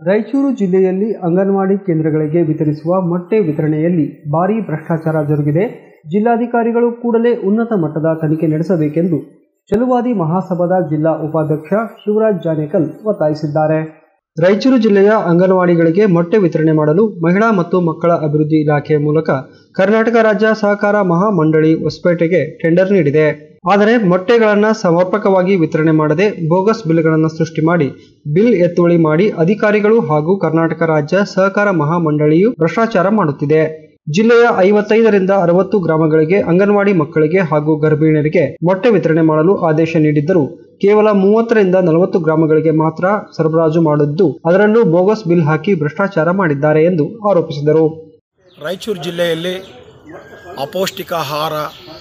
ರಾಯಚೂರು ಜಿಲ್ಲೆಯಲ್ಲಿ ಅಂಗನವಾಡಿ ಕೇಂದ್ರಗಳಿಗೆ ವಿತರಿಸುವ ಮೊಟ್ಟೆ ವಿತರಣೆಯಲ್ಲಿ ಭಾರೀ ಭ್ರಷ್ಟಾಚಾರ ಜರುಗಿದೆ ಜಿಲ್ಲಾಧಿಕಾರಿಗಳು ಕೂಡಲೇ ಉನ್ನತ ಮಟ್ಟದ ತನಿಖೆ ನಡೆಸಬೇಕೆಂದು ಚಲುವಾದಿ ಮಹಾಸಭಾದ ಜಿಲ್ಲಾ ಉಪಾಧ್ಯಕ್ಷ ಶಿವರಾಜ್ ಜಾನೇಕಲ್ ಒತ್ತಾಯಿಸಿದ್ದಾರೆ ರಾಯಚೂರು ಜಿಲ್ಲೆಯ ಅಂಗನವಾಡಿಗಳಿಗೆ ಮೊಟ್ಟೆ ವಿತರಣೆ ಮಾಡಲು ಮಹಿಳಾ ಮತ್ತು ಮಕ್ಕಳ ಅಭಿವೃದ್ಧಿ ಇಲಾಖೆ ಮೂಲಕ ಕರ್ನಾಟಕ ರಾಜ್ಯ ಸಹಕಾರ ಮಹಾ ಮಂಡಳಿ ಹೊಸಪೇಟೆಗೆ ಟೆಂಡರ್ ನೀಡಿದೆ ಆದರೆ ಮೊಟ್ಟೆಗಳನ್ನು ಸಮರ್ಪಕವಾಗಿ ವಿತರಣೆ ಮಾಡದೆ ಬೋಗಸ್ ಬಿಲ್ಗಳನ್ನು ಸೃಷ್ಟಿ ಮಾಡಿ ಬಿಲ್ ಎತ್ತುವಳಿ ಮಾಡಿ ಅಧಿಕಾರಿಗಳು ಹಾಗೂ ಕರ್ನಾಟಕ ರಾಜ್ಯ ಸಹಕಾರ ಮಹಾ ಮಂಡಳಿಯು ಭ್ರಷ್ಟಾಚಾರ ಮಾಡುತ್ತಿದೆ ಜಿಲ್ಲೆಯ ಐವತ್ತೈದರಿಂದ ಅರವತ್ತು ಗ್ರಾಮಗಳಿಗೆ ಅಂಗನವಾಡಿ ಮಕ್ಕಳಿಗೆ ಹಾಗೂ ಗರ್ಭಿಣಿಯರಿಗೆ ಮೊಟ್ಟೆ ವಿತರಣೆ ಮಾಡಲು ಆದೇಶ ನೀಡಿದ್ದರೂ ಕೇವಲ ಮೂವತ್ತರಿಂದ ನಲವತ್ತು ಗ್ರಾಮಗಳಿಗೆ ಮಾತ್ರ ಸರಬರಾಜು ಮಾಡಿದ್ದು ಅದರಲ್ಲೂ ಬೋಗಸ್ ಬಿಲ್ ಹಾಕಿ ಭ್ರಷ್ಟಾಚಾರ ಮಾಡಿದ್ದಾರೆ ಎಂದು ಆರೋಪಿಸಿದರು ರಾಯಚೂರು ಜಿಲ್ಲೆಯಲ್ಲಿ ಅಪೌಷ್ಟಿಕ ಆಹಾರ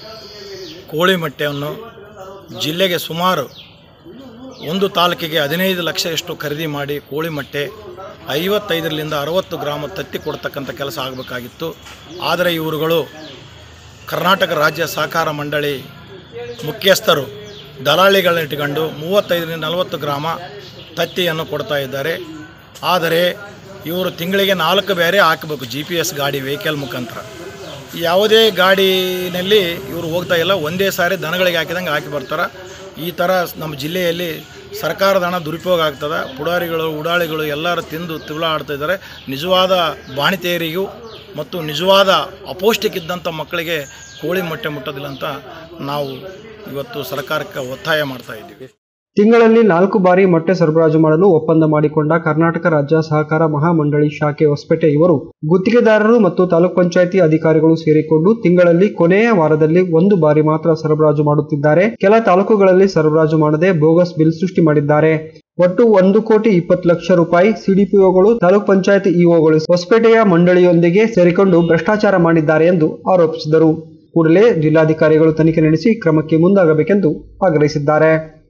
ಕೋಳಿ ಮೊಟ್ಟೆಯನ್ನು ಜಿಲ್ಲೆಗೆ ಸುಮಾರು ಒಂದು ತಾಲೂಕಿಗೆ ಹದಿನೈದು ಲಕ್ಷದಷ್ಟು ಖರೀದಿ ಮಾಡಿ ಕೋಳಿ ಮೊಟ್ಟೆ ಐವತ್ತೈದರಿಂದ ಅರವತ್ತು ಗ್ರಾಮ ತತ್ತಿ ಕೊಡ್ತಕ್ಕಂಥ ಕೆಲಸ ಆಗಬೇಕಾಗಿತ್ತು ಆದರೆ ಇವರುಗಳು ಕರ್ನಾಟಕ ರಾಜ್ಯ ಸಹಕಾರ ಮಂಡಳಿ ಮುಖ್ಯಸ್ಥರು ದಲಾಳಿಗಳನ್ನ ಇಟ್ಕೊಂಡು ಮೂವತ್ತೈದರಿಂದ ನಲವತ್ತು ಗ್ರಾಮ ತತ್ತಿಯನ್ನು ಕೊಡ್ತಾ ಇದ್ದಾರೆ ಆದರೆ ಇವರು ತಿಂಗಳಿಗೆ ನಾಲ್ಕು ಬೇರೆ ಹಾಕಬೇಕು ಜಿ ಪಿ ಎಸ್ ಗಾಡಿ ವೆಹಿಕಲ್ ಮುಖಾಂತರ ಯಾವುದೇ ಗಾಡಿನಲ್ಲಿ ಇವರು ಹೋಗ್ತಾ ಇಲ್ಲ ಒಂದೇ ಸಾರಿ ದನಗಳಿಗೆ ಹಾಕಿದಂಗೆ ಹಾಕಿ ಬರ್ತಾರೆ ಈ ಥರ ನಮ್ಮ ಜಿಲ್ಲೆಯಲ್ಲಿ ಸರ್ಕಾರದ ಹಣ ದುರುಪಯೋಗ ಆಗ್ತದೆ ಪುಡಾರಿಗಳು ಉಡಾಳಿಗಳು ಎಲ್ಲರೂ ತಿಂದು ತಿವಳ ಆಡ್ತಾ ಇದ್ದಾರೆ ನಿಜವಾದ ಬಾಣಿತೆಯರಿಗೂ ಮತ್ತು ನಿಜವಾದ ಅಪೌಷ್ಟಿಕ ಇದ್ದಂಥ ಮಕ್ಕಳಿಗೆ ಕೋಳಿ ಮೊಟ್ಟೆ ಮುಟ್ಟೋದಿಲ್ಲ ಅಂತ ನಾವು ಇವತ್ತು ಸರ್ಕಾರಕ್ಕೆ ಒತ್ತಾಯ ಮಾಡ್ತಾ ಇದ್ದೀವಿ ತಿಂಗಳಲ್ಲಿ ನಾಲ್ಕು ಬಾರಿ ಮೊಟ್ಟೆ ಸರಬರಾಜು ಮಾಡಲು ಒಪ್ಪಂದ ಮಾಡಿಕೊಂಡ ಕರ್ನಾಟಕ ರಾಜ್ಯ ಸಹಕಾರ ಮಹಾಮಂಡಳಿ ಶಾಖೆ ಹೊಸಪೇಟೆ ಇವರು ಗುತ್ತಿಗೆದಾರರು ಮತ್ತು ತಾಲೂಕ್ ಪಂಚಾಯಿತಿ ಅಧಿಕಾರಿಗಳು ಸೇರಿಕೊಂಡು ತಿಂಗಳಲ್ಲಿ ಕೊನೆಯ ವಾರದಲ್ಲಿ ಒಂದು ಬಾರಿ ಮಾತ್ರ ಸರಬರಾಜು ಮಾಡುತ್ತಿದ್ದಾರೆ ಕೆಲ ತಾಲೂಕುಗಳಲ್ಲಿ ಸರಬರಾಜು ಮಾಡದೆ ಬೋಗಸ್ ಬಿಲ್ ಸೃಷ್ಟಿ ಮಾಡಿದ್ದಾರೆ ಒಟ್ಟು ಒಂದು ಕೋಟಿ ಇಪ್ಪತ್ತು ಲಕ್ಷ ರೂಪಾಯಿ ಸಿಡಿಪಿಒಗಳು ತಾಲೂಕ್ ಪಂಚಾಯತ್ ಇಒಗಳು ಹೊಸಪೇಟೆಯ ಮಂಡಳಿಯೊಂದಿಗೆ ಸೇರಿಕೊಂಡು ಭ್ರಷ್ಟಾಚಾರ ಮಾಡಿದ್ದಾರೆ ಎಂದು ಆರೋಪಿಸಿದರು ಕೂಡಲೇ ಜಿಲ್ಲಾಧಿಕಾರಿಗಳು ತನಿಖೆ ನಡೆಸಿ ಕ್ರಮಕ್ಕೆ ಮುಂದಾಗಬೇಕೆಂದು ಆಗ್ರಹಿಸಿದ್ದಾರೆ